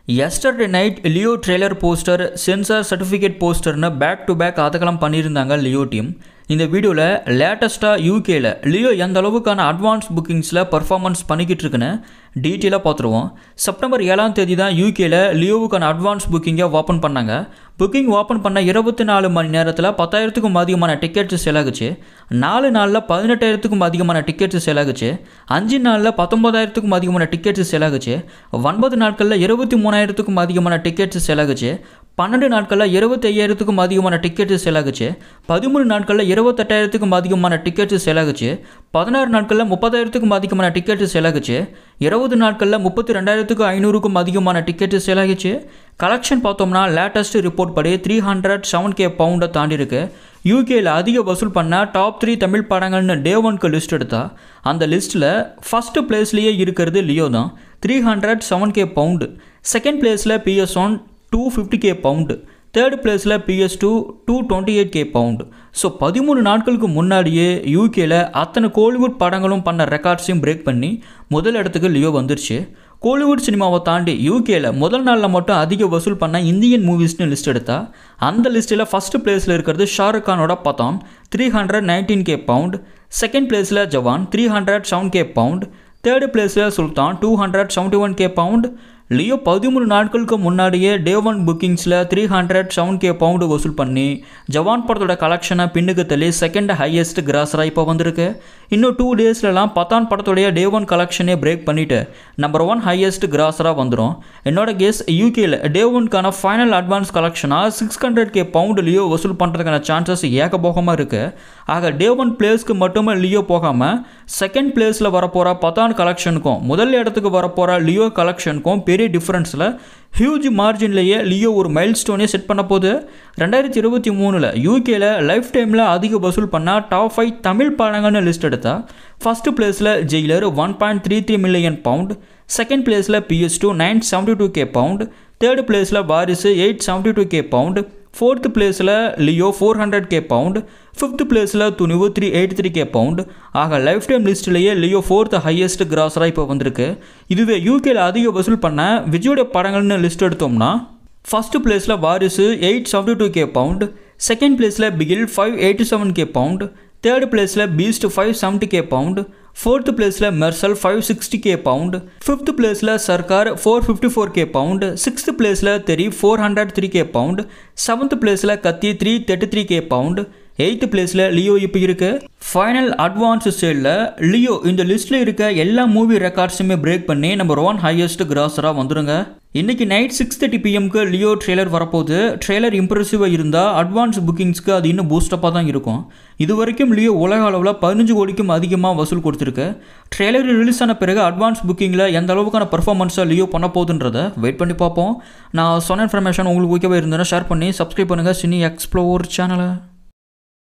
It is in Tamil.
yesterday night Leo trailer poster censor certificate போஸ்டர்னு பேக் டு பேக் அதெல்லாம் பண்ணியிருந்தாங்க லியோ டீம் இந்த வீடியோவில் லேட்டஸ்ட்டாக யூகேல லியோ எந்த அளவுக்கான அட்வான்ஸ் புக்கிங்ஸில் பர்ஃபார்மன்ஸ் பண்ணிக்கிட்டு இருக்குன்னு டீட்டெயிலாக பார்த்துருவோம் செப்டம்பர் ஏழாம் தேதி தான் யூகேல லியோவுக்கான அட்வான்ஸ் புக்கிங்கை ஓப்பன் பண்ணாங்க புக்கிங் ஓப்பன் பண்ண இருபத்தி நாலு மணி நேரத்தில் பத்தாயிரத்துக்கும் அதிகமான டிக்கெட்ஸ் சேல் ஆகுச்சு நாலு நாளில் பதினெட்டாயிரத்துக்கும் அதிகமான டிக்கெட்ஸ் சேல் ஆகுச்சு அஞ்சு நாளில் பத்தொன்பதாயிரத்துக்கும் அதிகமான டிக்கெட்ஸ் சேல் ஆகுச்சு ஒன்பது நாட்களில் இருபத்தி மூணாயிரத்துக்கும் அதிகமான டிக்கெட்ஸ் சேல் ஆகுச்சு பன்னெண்டு நாட்களில் இருபத்தி ஐயாயிரத்துக்கும் அதிகமான டிக்கெட்டு சேல் ஆகுச்சு பதிமூணு நாட்களில் இருபத்தெட்டாயிரத்துக்கும் அதிகமான டிக்கெட்டு சேல் ஆகுச்சு பதினாறு நாட்களில் முப்பதாயிரத்துக்கும் அதிகமான டிக்கெட்டு சேல் ஆகுச்சு இருபது நாட்களில் முப்பத்தி ரெண்டாயிரத்துக்கும் ஐநூறுக்கும் அதிகமான டிக்கெட்டு சேல் ஆகிச்சு கலெக்ஷன் பார்த்தோம்னா லேட்டஸ்ட் ரிப்போர்ட் படி த்ரீ ஹண்ட்ரட் செவன் கே பவுண்டை தாண்டி இருக்கு யூகேயில் அதிக வசூல் பண்ண டாப் த்ரீ தமிழ் படங்கள்னு டே ஒன்க்கு லிஸ்ட் எடுத்தா அந்த லிஸ்ட்டில் ஃபஸ்ட்டு பிளேஸ்லேயே இருக்கிறது லியோ தான் three hundred seven K pound second பிளேஸில் PS one two fifty K pound third பிளேஸில் PS two two twenty eight K pound so பதிமூணு நாட்களுக்கு முன்னாடியே யூகேல அத்தனை கோலிவுட் படங்களும் பண்ண ரெக்கார்ட்ஸையும் பிரேக் பண்ணி முதல் இடத்துக்கு லியோ வந்துருச்சு கோலிவுட் சினிமாவை தாண்டி யூகேல முதல் நாளில் மட்டும் அதிக வசூல் பண்ண இந்தியன் மூவிஸ்னு லிஸ்ட் எடுத்தா அந்த லிஸ்ட்டில் ஃபஸ்ட்டு பிளேஸில் இருக்கிறது ஷாருக் கானோட Pathaan three hundred nineteen K pound second பிளேஸில் Jawan three hundred seven K pound third பிளேஸில் Sultan two hundred seventy one K pound Leo பதிமூணு நாட்களுக்கு முன்னாடியே டே ஒன் புக்கிங்ஸில் three hundred seven K pound வசூல் பண்ணி ஜவான் படத்தோட கலெக்ஷனை பின்னுக்கு தள்ளி செகண்ட் ஹையஸ்ட் கிராஸராக இப்போ வந்திருக்கு இன்னும் டூ டேஸ்லலாம் பத்தான் படத்தோடைய டே ஒன் கலெக்ஷனே பிரேக் பண்ணிவிட்டு நம்பர் ஒன் ஹையஸ்ட் கிராஸராக வந்துடும் என்னோட கேஸ் யூகேல டே ஒன்க்கான ஃபைனல் அட்வான்ஸ் கலெக்ஷனாக six hundred K pound Leo வசூல் பண்ணுறதுக்கான சான்சஸ் ஏகபோகமாக இருக்குது ஆக டே ஒன் பிளேஸ்க்கு மட்டுமே லியோ போகாமல் செகண்ட் பிளேஸில் வரப்போகிற பத்தான் கலெக்ஷனுக்கும் முதல் இடத்துக்கு வரப்போகிற லியோ கலெக்ஷனுக்கும் பெரிய டிஃப்ரென்ஸில் ஹியூஜ் மார்ஜின்லேயே லியோ ஒரு மைல் ஸ்டோனே செட் பண்ண போது ரெண்டாயிரத்தி இருபத்தி மூணில் யூகேல லைஃப் டைமில் அதிக வசூல் பண்ணால் டாப் ஃபைவ் தமிழ் படங்கள்னு லிஸ்ட் எடுத்தா ஃபஸ்ட்டு பிளேஸில் Jailer one point three three million pound second பிளேஸில் PS two nine seventy two K pound third பிளேஸில் Varisu eight seventy two K pound fourth பிளேஸில் Leo four hundred K pound fifth பிளேஸில் Thunivu three eight three K pound ஆக லைஃப் டைம் லிஸ்ட்லேயே லியோ ஃபோர்த் ஹையஸ்ட் கிராஸராக இப்போ வந்திருக்கு இதுவே யூகேல அதிக வசூல் பண்ண விஜயோட படங்கள்னு லிஸ்ட் எடுத்தோம்னா ஃபஸ்ட்டு பிளேஸில் Varisu eight seventy two K pound second பிளேஸில் Bigil five eighty seven K pound third பிளேஸில் Beast five seventy K pound fourth பிளேஸில் Mersal five sixty K pound fifth பிளேஸில் Sarkar four fifty four K pound sixth பிளேஸில் Theri four hundred three K pound seventh பிளேஸில் Kaththi three thirty three K pound eighth பிளேஸில் லியோ இப்போ இருக்கு ஃபைனல் அட்வான்ஸ் சேலில் லியோ இந்த லிஸ்ட்டில் இருக்க எல்லா மூவி ரெக்கார்ட்ஸுமே பிரேக் பண்ணி நம்பர் ஒன் ஹையஸ்ட் கிராஸராக வந்துடுங்க இன்னைக்கு நைட் சிக்ஸ் தேர்ட்டி பிஎம்க்கு லியோ ட்ரெய்லர் வரப்போகுது ட்ரெய்லர் இம்ப்ரெசிவாக இருந்தால் அட்வான்ஸ் புக்கிங்ஸ்க்கு அது இன்னும் பூஸ்டப்பாக தான் இருக்கும் இது வரைக்கும் லியோ உலக அளவில் பதினஞ்சு கோடிக்கும் அதிகமாக வசூல் கொடுத்துருக்கு ட்ரெய்லர் ரிலீஸ் ஆன பிறகு அட்வான்ஸ் புக்கிங்கில் எந்த அளவுக்கான பர்ஃபார்மன்ஸாக லியோ பண்ண போகுதுன்றதை வெயிட் பண்ணி பார்ப்போம் நான் சொன்ன இன்ஃபர்மேஷன் உங்களுக்கு ஓகேவாக இருந்ததுன்னா ஷேர் பண்ணி சப்ஸ்கிரைப் பண்ணுங்கள் சினி எக்ஸ்ப்ளோர் சேனலை